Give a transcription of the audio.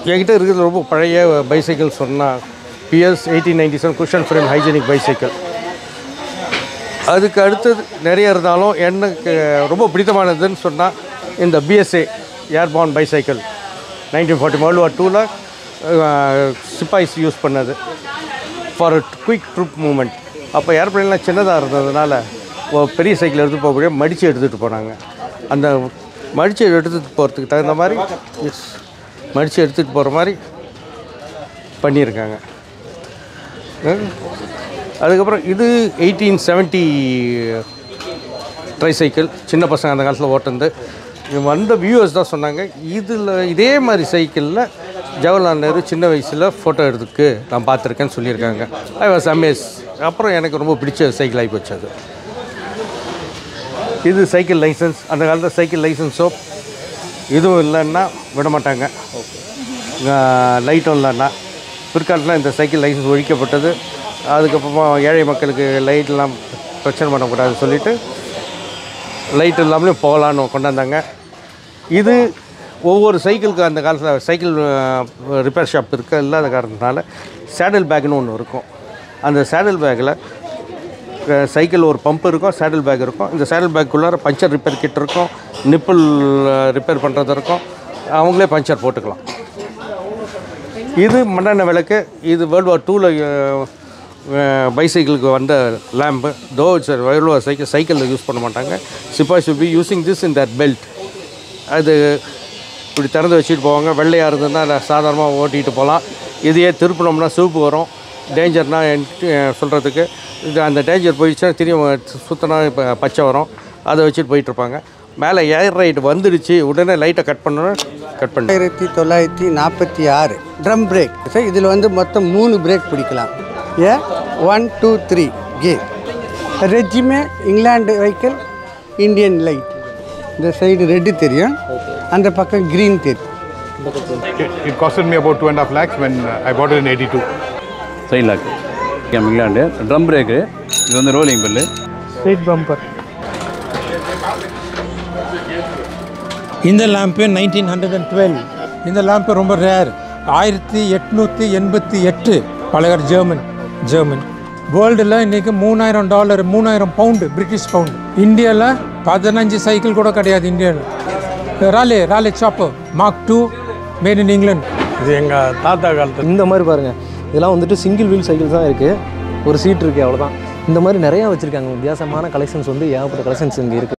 என்கிட்ட இருக்கிறது ரொம்ப பழைய பைசைக்கிள் சொன்னால் BS eighteen ninety seven cushion frame hygienic bicycle அதுக்கு அடுத்தது நிறைய இருந்தாலும் எனக்கு ரொம்ப பிடித்தமானதுன்னு சொன்னால் இந்த BSA airborne bicycle nineteen forty world war டூவில் சிப்பாய்ஸ் யூஸ் பண்ணது ஃபார் குயிக் ட்ரூப் மூமெண்ட் அப்போ ஏர்ப்ளைன்லாம் சின்னதாக இருந்ததுனால ஒரு பெரிய சைக்கிள் எடுத்து போகக்கூடிய மடித்து எடுத்துகிட்டு போனாங்க அந்த மடித்து எடுத்துகிட்டு போகிறதுக்கு தகுந்த மாதிரி எஸ் மடித்து எடுத்துகிட்டு போகிற மாதிரி பண்ணியிருக்காங்க அஹ், அதுக்கப்புறம் இது எயிட்டீன் செவன்ட்டி ட்ரைசைக்கிள் சின்ன பசங்க அந்த காலத்தில் ஓட்டுனது இது வந்த வியூவர்ஸ் தான் சொன்னாங்க இதில் இதே மாதிரி சைக்கிளில் ஜவஹர்லால் நேரு சின்ன வயசில் ஃபோட்டோ எடுத்துக்கு நான் பார்த்துருக்கேன்னு சொல்லியிருக்காங்க ஐ வாஸ் அமேஸ் அப்புறம் எனக்கு ரொம்ப பிடிச்ச சைக்கிள் ஆகி போச்சு அது இது சைக்கிள் லைசன்ஸ் அந்த காலத்தில் சைக்கிள் லைசன்ஸோ இதுவும் இல்லைன்னா விட மாட்டாங்க லைட்டும் இல்லைன்னா பிற்காலத்தில் இந்த சைக்கிள் லைசன்ஸ் ஒழிக்கப்பட்டது அதுக்கப்புறமா ஏழை மக்களுக்கு லைட்லாம் பிரச்சனை பண்ணக்கூடாதுன்னு சொல்லிட்டு லைட் இல்லாமலே போகலான்னு கொண்டாந்தாங்க இது ஒவ்வொரு சைக்கிளுக்கு அந்த காலத்தில் சைக்கிள் ரிப்பேர் ஷாப் இருக்க இல்லாத காரணத்தினால சேடல் பேக்னு ஒன்று இருக்கும் அந்த சேடல் பேக்கில் சைக்கிள் ஒரு பம்ப் இருக்கும் சேடல் பேக் இருக்கும் இந்த சேடல் பேக்குள்ளார பஞ்சர் ரிப்பேர் கிட் இருக்கும் நிப்பிள் ரிப்பேர் பண்ணுறது இருக்கும் அவங்களே பஞ்சர் போட்டுக்கலாம் இது மண்ணெண்ணெய் விளக்கு இது வேர்ல்டு வார் டூவில் பைசைக்கிளுக்கு வந்த lamp though it's world war cycle சைக்கிளில் யூஸ் பண்ண மாட்டாங்க sepoy should be using this in that belt அது இப்படி திறந்து வச்சுட்டு போவாங்க வெள்ளையாக இருந்ததுன்னா அதை சாதாரணமாக ஓட்டிகிட்டு போகலாம் இதையே திருப்பினோம்னா சிவப்பு வரும் டேஞ்சர்னா சொல்கிறதுக்கு இது அந்த டேஞ்சர் போயிடுச்சுன்னா திரும்பி சுத்தனா இப்போ பச்சை வரும் அதை வச்சுட்டு போயிட்டுருப்பாங்க மேலே ஏர் ரைட் வந்துடுச்சு உடனே லைட்டை கட் பண்ணோன்னா கட் பண்ணி ஆயிரத்தி தொள்ளாயிரத்தி நாற்பத்தி ஆறு ட்ரம் பிரேக் ஸோ இதில் வந்து மொத்தம் மூணு பிரேக் பிடிக்கலாம் A one two three K ரெஜிமே இங்கிலாந்து வெஹிக்கிள் இந்தியன் லைட் இந்த சைடு ரெட்டு தெரியும் அந்த பக்கம் க்ரீன் தெரியும் It, it costed me about two and a half lakhs when uh, I bought it in 82. Side lock England drum brake இது வந்து rolling bell side bumper இந்த lamp nineteen hundred and twelve இந்த லேம்ப்பு ரொம்ப rare ஆயிரத்தி எட்நூற்றி எண்பத்தி எட்டு பழகர் ஜெர்மன் ஜெர்மன் வேர்ல்டில் இன்றைக்கி மூணாயிரம் டாலர் மூணாயிரம் பவுண்டு பிரிட்டிஷ் பவுண்டு இந்தியாவில் பதினஞ்சு சைக்கிள் கூட கிடையாது இந்தியாவில் Raleigh Raleigh chopper mark two made in England இது எங்கள் தாத்தா காலத்து இந்த மாதிரி பாருங்கள் இதெல்லாம் வந்துட்டு சிங்கிள் வீல் சைக்கிள்ஸ் தான் இருக்குது ஒரு சீட் இருக்குது அவ்வளோதான் இந்த மாதிரி நிறையா வச்சுருக்காங்க வித்தியாசமான கலெக்ஷன்ஸ் வந்து ஏகப்பட்ட கலெக்ஷன்ஸ் இங்கே இருக்குது